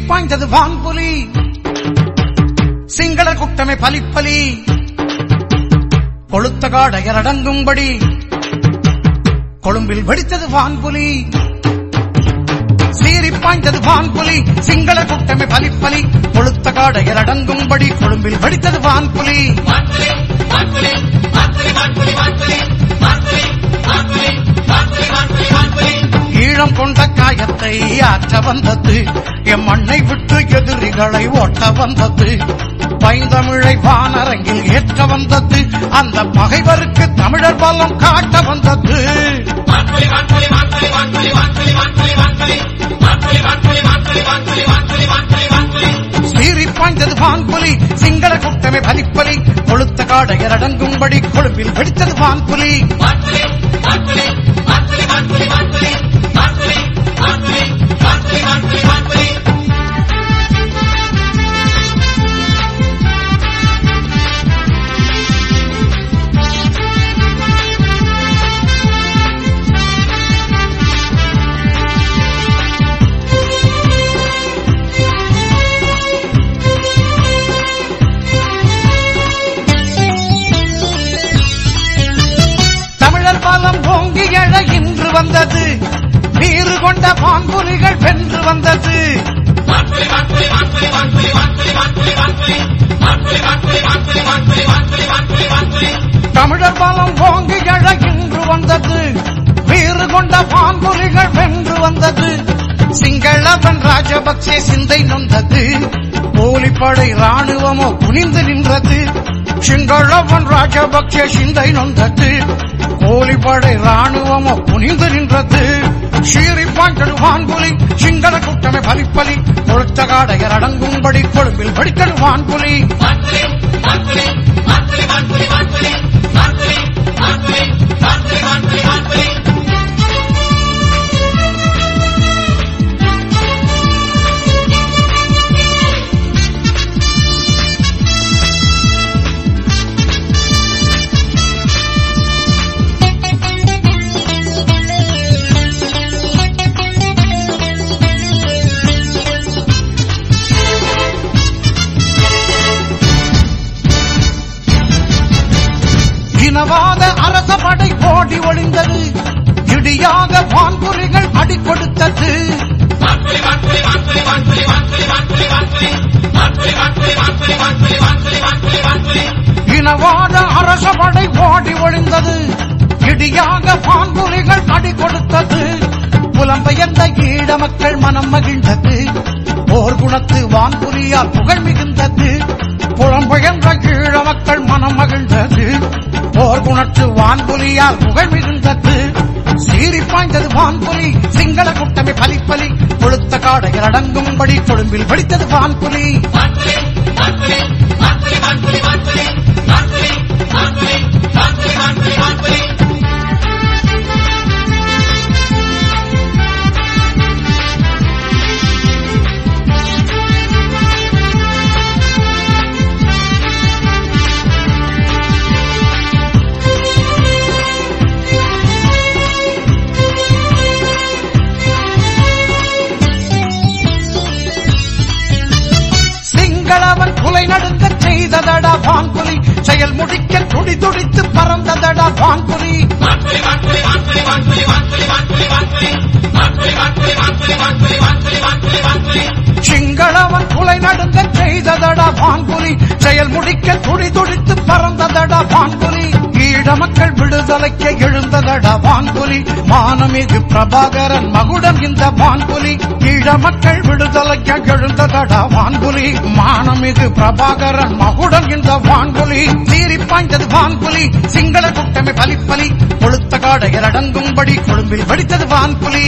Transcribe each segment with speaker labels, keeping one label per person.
Speaker 1: பாய்ந்தது வான்புலி சிங்கள குட்டமை பலிப்பலி கொளுத்த காடையர் அடங்கும்படி கொழும்பில் வெடித்தது வான்புலி சீறி பாய்ந்தது வான்புலி சிங்கள குட்டமை பலிப்பலி கொளுத்த காடையர் அடங்கும்படி கொழும்பில் வெடித்தது வான்புலி ஈழம் கொண்ட காயத்தை ஆற்ற வந்தது எம் மண்ணை விட்டு எதிரிகளை ஓட்ட வந்தது பைந்தமிழை வானரங்கில் ஏற்ற வந்தது அந்த பகைவருக்கு தமிழர் பலம் காட்ட வந்தது சீறி பாய்ந்தது வான்புலி சிங்கள குட்டமை பலிப்பலி கொளுத்த காடையர் அடங்கும்படி கொழும்பில் வெடித்தது வான்புலி தமிழர் பலம் ஓங்கி எழ இன்று வந்தது வீறு கொண்ட பான்புலிகள் வென்று வந்தது தமிழர் பலம் ஓங்கி எழ இன்று வந்தது வீறு கொண்ட பான்புலிகள் வென்று வந்தது சிங்களவன் ராஜபக்சே சிந்தை நொந்தது போலிப்படை ராணுவமோ குனிந்து நின்றது சிங்களவன் ராஜபக்சே சிந்தை நொந்தது போலிப்படை ராணுவமோ குனிந்து நின்றது சீறி பாய்ந்தது வான்புலி சிங்கள குட்டமை பலிப்பலி கொளுத்த காடையர் அடங்கும்படி கொழும்பில் வெடித்தது வான்புலி இனவாத அரச படை ஓடி ஒளிந்தது இடியாக வான்புலிகள் அடி கொடுத்தது இனவாத அரச படை ஓடி ஒளிந்தது இடியாக வான்புலிகள் அடி கொடுத்தது புலம்பெயர்ந்த ஈழ மக்கள் மனம் மகிழ்ந்தது போர் குணத்து வான்புலியால் புகழ் மிகுந்தது புலம்பெயர்ந்த ஈழ மக்கள் மனம் மகிழ்ந்தது போர் குணத்து வான்புலியால் புகழ் மிகுந்தது சீறி பாய்ந்தது வான்புலி சிங்கள குட்டமை பலிப்பலி கொளுத்த காடையர் அடங்கும்படி கொழும்பில் வெடித்தது வான்புலி சிங்களவன் குலை நடுங்கச் செய்ததடா வான்புலி செயல் முடிக்க துடி துடித்து பறந்ததடா வான்புலி சிங்களவன் குலை நடுங்கச் செய்ததடா வான்புலி செயல் முடிக்க துடி துடித்து பறந்ததடா வான்புலி ஈழ மக்கள் விடுதலைக்கு எழுந்ததடா வான்புலி மானமிகு பிரபாகரன் மகுடம் இந்த வான்புலி ஈழ மக்கள் விடுதலைக்கு எழுந்ததடா வான்புலி மானமிகு பிரபாகரன் மகுடம் இந்த வான்புலி சீறி பாய்ந்தது வான்புலி சிங்கள குட்டமை பலிப்பலி கொளுத்த காடையர் அடங்கும்படி கொழும்பில் வெடித்தது வான்புலி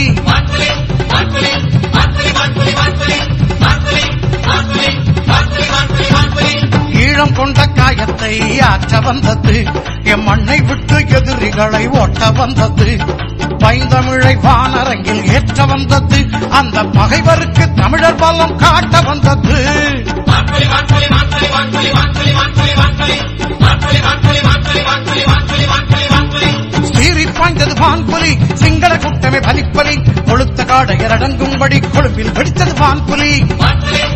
Speaker 1: ஈழம் கொண்ட காயத்தை ஆற்ற வந்தது எம் மண்ணை விட்டு எதிரிகளை ஓட்ட வந்தது பைந்தமிழை வானரங்கில் ஏற்ற வந்தது அந்த பகைவருக்கு தமிழர் பலம் காட்ட வந்தது சீறி பாய்ந்தது வான்புலி சிங்கள குட்டமை பலிப்பலி கொளுத்த காடையர் நடுநடுங்கும்படி கொழும்பில் வெடித்தது வான்புலி
Speaker 2: வான்புலி